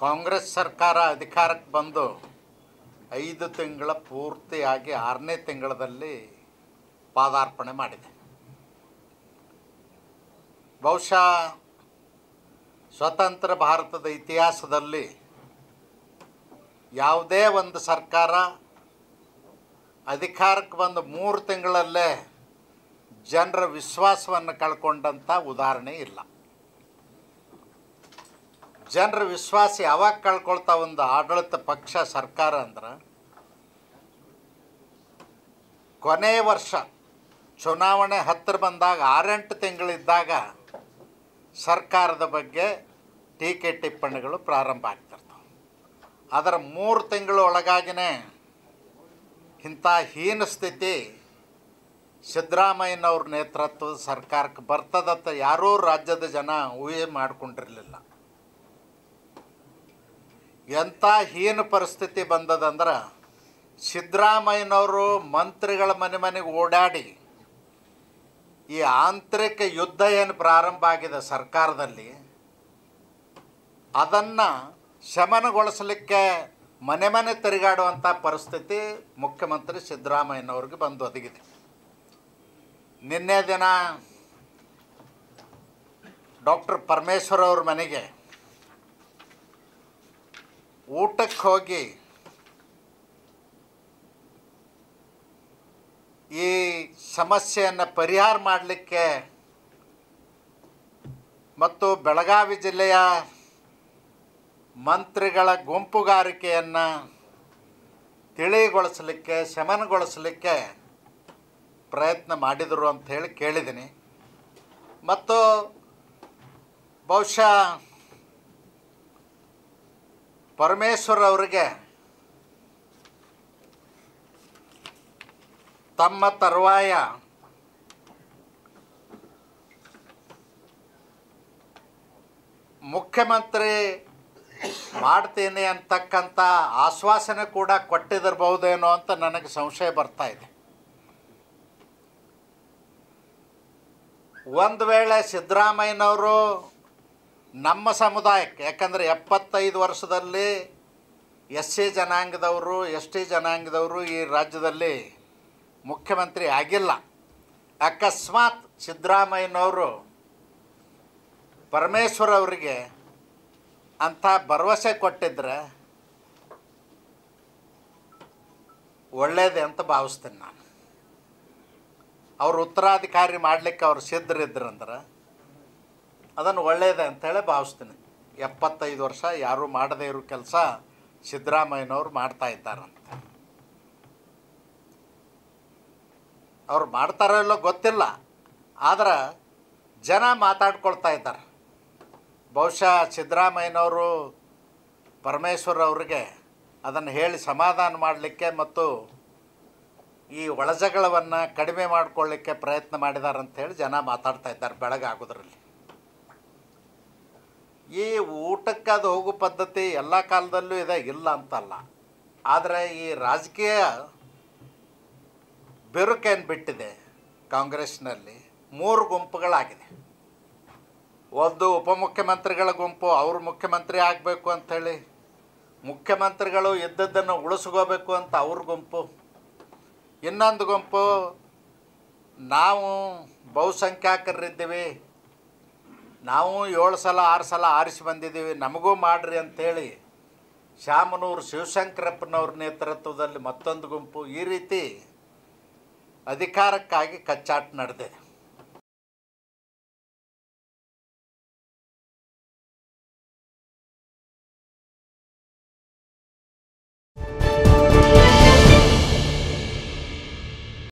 ಕಾಂಗ್ರೆಸ್ ಸರ್ಕಾರ ಅಧಿಕಾರಕ್ಕೆ ಬಂದು ಐದು ತಿಂಗಳ ಪೂರ್ತಿಯಾಗಿ ಆರನೇ ತಿಂಗಳಲ್ಲಿ ಪಾದಾರ್ಪಣೆ ಮಾಡಿದೆ ಬಹುಶಃ ಸ್ವತಂತ್ರ ಭಾರತದ ಇತಿಹಾಸದಲ್ಲಿ ಯಾವುದೇ ಒಂದು ಸರ್ಕಾರ ಅಧಿಕಾರಕ್ಕೆ ಬಂದು ಮೂರು ತಿಂಗಳಲ್ಲೇ ಜನರ ವಿಶ್ವಾಸವನ್ನು ಕಳ್ಕೊಂಡಂಥ ಉದಾಹರಣೆ ಇಲ್ಲ ಜನರ ವಿಶ್ವಾಸ ಯಾವಾಗ ಕಳ್ಕೊಳ್ತಾ ಒಂದು ಆಡಳಿತ ಪಕ್ಷ ಸರ್ಕಾರ ಅಂದ್ರೆ ಕೊನೆಯ ವರ್ಷ ಚುನಾವಣೆ ಹತ್ತಿರ ಬಂದಾಗ ಆರೆಂಟು ತಿಂಗಳಿದ್ದಾಗ ಸರ್ಕಾರದ ಬಗ್ಗೆ ಟೀಕೆ ಟಿಪ್ಪಣಿಗಳು ಪ್ರಾರಂಭ ಆಗ್ತಿರ್ತವೆ ಅದರ ಮೂರು ತಿಂಗಳ ಒಳಗಾಗಿನೇ ಇಂಥ ಹೀನ ಸ್ಥಿತಿ ಸಿದ್ದರಾಮಯ್ಯನವ್ರ ನೇತೃತ್ವದ ಸರ್ಕಾರಕ್ಕೆ ಬರ್ತದತ್ತ ಯಾರೂ ರಾಜ್ಯದ ಜನ ಊಹೆ ಮಾಡಿಕೊಂಡಿರಲಿಲ್ಲ ಎಂಥ ಹೀನ ಪರಿಸ್ಥಿತಿ ಬಂದದಂದ್ರೆ ಸಿದ್ದರಾಮಯ್ಯನವರು ಮಂತ್ರಿಗಳ ಮನೆ ಮನೆಗೆ ಓಡಾಡಿ ಈ ಆಂತರಿಕ ಯುದ್ಧ ಏನು ಪ್ರಾರಂಭ ಆಗಿದೆ ಸರ್ಕಾರದಲ್ಲಿ ಅದನ್ನು ಶಮನಗೊಳಿಸಲಿಕ್ಕೆ ಮನೆ ಮನೆ ತಿರುಗಾಡುವಂಥ ಪರಿಸ್ಥಿತಿ ಮುಖ್ಯಮಂತ್ರಿ ಸಿದ್ದರಾಮಯ್ಯನವ್ರಿಗೆ ಬಂದು ಒದಗಿದೆ ನಿನ್ನೆ ದಿನ ಡಾಕ್ಟರ್ ಪರಮೇಶ್ವರ್ ಅವ್ರ ಮನೆಗೆ ಊಟಕ್ಕೆ ಹೋಗಿ ಈ ಸಮಸ್ಯೆಯನ್ನು ಪರಿಹಾರ ಮಾಡಲಿಕ್ಕೆ ಮತ್ತು ಬೆಳಗಾವಿ ಜಿಲ್ಲೆಯ ಮಂತ್ರಿಗಳ ಗುಂಪುಗಾರಿಕೆಯನ್ನು ತಿಳಿಗೊಳಿಸಲಿಕ್ಕೆ ಶಮನಗೊಳಿಸಲಿಕ್ಕೆ ಪ್ರಯತ್ನ ಮಾಡಿದರು ಅಂತ ಹೇಳಿ ಕೇಳಿದ್ದೀನಿ ಮತ್ತು ಬಹುಶಃ ಪರಮೇಶ್ವರ್ ಅವರಿಗೆ ತಮ್ಮ ತರುವಾಯ ಮುಖ್ಯಮಂತ್ರಿ ಮಾಡ್ತೀನಿ ಅಂತಕ್ಕಂಥ ಆಶ್ವಾಸನೆ ಕೂಡ ಕೊಟ್ಟಿದಿರಬಹುದೇನೋ ಅಂತ ನನಗೆ ಸಂಶಯ ಬರ್ತಾ ಇದೆ ಒಂದು ವೇಳೆ ಸಿದ್ದರಾಮಯ್ಯನವರು ನಮ್ಮ ಸಮುದಾಯಕ್ಕೆ ಯಾಕಂದರೆ ಎಪ್ಪತ್ತೈದು ವರ್ಷದಲ್ಲಿ ಎಸ್ ಸಿ ಜನಾಂಗದವರು ಎಸ್ ಟಿ ಜನಾಂಗದವರು ಈ ರಾಜ್ಯದಲ್ಲಿ ಮುಖ್ಯಮಂತ್ರಿ ಆಗಿಲ್ಲ ಅಕಸ್ಮಾತ್ ಸಿದ್ದರಾಮಯ್ಯನವರು ಪರಮೇಶ್ವರ್ ಅವರಿಗೆ ಅಂಥ ಭರವಸೆ ಕೊಟ್ಟಿದ್ರೆ ಒಳ್ಳೇದೆ ಅಂತ ಭಾವಿಸ್ತೀನಿ ನಾನು ಅವ್ರು ಉತ್ತರಾಧಿಕಾರಿ ಮಾಡಲಿಕ್ಕೆ ಅವ್ರು ಸಿದ್ಧರಿದ್ರಂದ್ರೆ ಅದನ್ನು ಒಳ್ಳೆಯದೆ ಅಂತೇಳಿ ಭಾವಿಸ್ತೀನಿ ಎಪ್ಪತ್ತೈದು ವರ್ಷ ಯಾರೂ ಮಾಡದೇ ಇರೋ ಕೆಲಸ ಸಿದ್ದರಾಮಯ್ಯನವ್ರು ಮಾಡ್ತಾ ಇದ್ದಾರಂತ ಅವ್ರು ಮಾಡ್ತಾರೋ ಇಲ್ಲೋ ಗೊತ್ತಿಲ್ಲ ಆದ್ರೆ ಜನ ಮಾತಾಡ್ಕೊಳ್ತಾ ಇದ್ದಾರೆ ಬಹುಶಃ ಸಿದ್ದರಾಮಯ್ಯನವರು ಪರಮೇಶ್ವರ್ ಅವರಿಗೆ ಅದನ್ನು ಹೇಳಿ ಸಮಾಧಾನ ಮಾಡಲಿಕ್ಕೆ ಮತ್ತು ಈ ಒಳಜಗಳವನ್ನು ಕಡಿಮೆ ಮಾಡಿಕೊಳ್ಳಿಕ್ಕೆ ಪ್ರಯತ್ನ ಮಾಡಿದ್ದಾರೆ ಅಂಥೇಳಿ ಜನ ಮಾತಾಡ್ತಾ ಇದ್ದಾರೆ ಬೆಳಗಾಗೋದ್ರಲ್ಲಿ ಈ ಊಟಕ್ಕೆ ಅದು ಹೋಗೋ ಪದ್ಧತಿ ಎಲ್ಲ ಕಾಲದಲ್ಲೂ ಇದೆ ಇಲ್ಲ ಅಂತಲ್ಲ ಆದರೆ ಈ ರಾಜಕೀಯ ಬಿರುಕೇನು ಬಿಟ್ಟಿದೆ ಕಾಂಗ್ರೆಸ್ನಲ್ಲಿ ಮೂರು ಗುಂಪುಗಳಾಗಿದೆ ಒಂದು ಉಪಮುಖ್ಯಮಂತ್ರಿಗಳ ಗುಂಪು ಅವರು ಮುಖ್ಯಮಂತ್ರಿ ಆಗಬೇಕು ಅಂಥೇಳಿ ಮುಖ್ಯಮಂತ್ರಿಗಳು ಇದ್ದದ್ದನ್ನು ಉಳಿಸ್ಕೋಬೇಕು ಅಂತ ಅವ್ರ ಗುಂಪು ಇನ್ನೊಂದು ಗುಂಪು ನಾವು ಬಹುಸಂಖ್ಯಾತರಿದ್ದೀವಿ ನಾವು ಏಳು ಸಲ ಆರು ಸಲ ಆರಿಸಿ ಬಂದಿದ್ದೀವಿ ನಮಗೂ ಮಾಡ್ರಿ ಅಂಥೇಳಿ ಶಾಮನೂರು ಶಿವಶಂಕರಪ್ಪನವ್ರ ನೇತೃತ್ವದಲ್ಲಿ ಮತ್ತೊಂದು ಗುಂಪು ಈ ರೀತಿ ಅಧಿಕಾರಕ್ಕಾಗಿ ಕಚ್ಚಾಟ ನಡೆದಿದೆ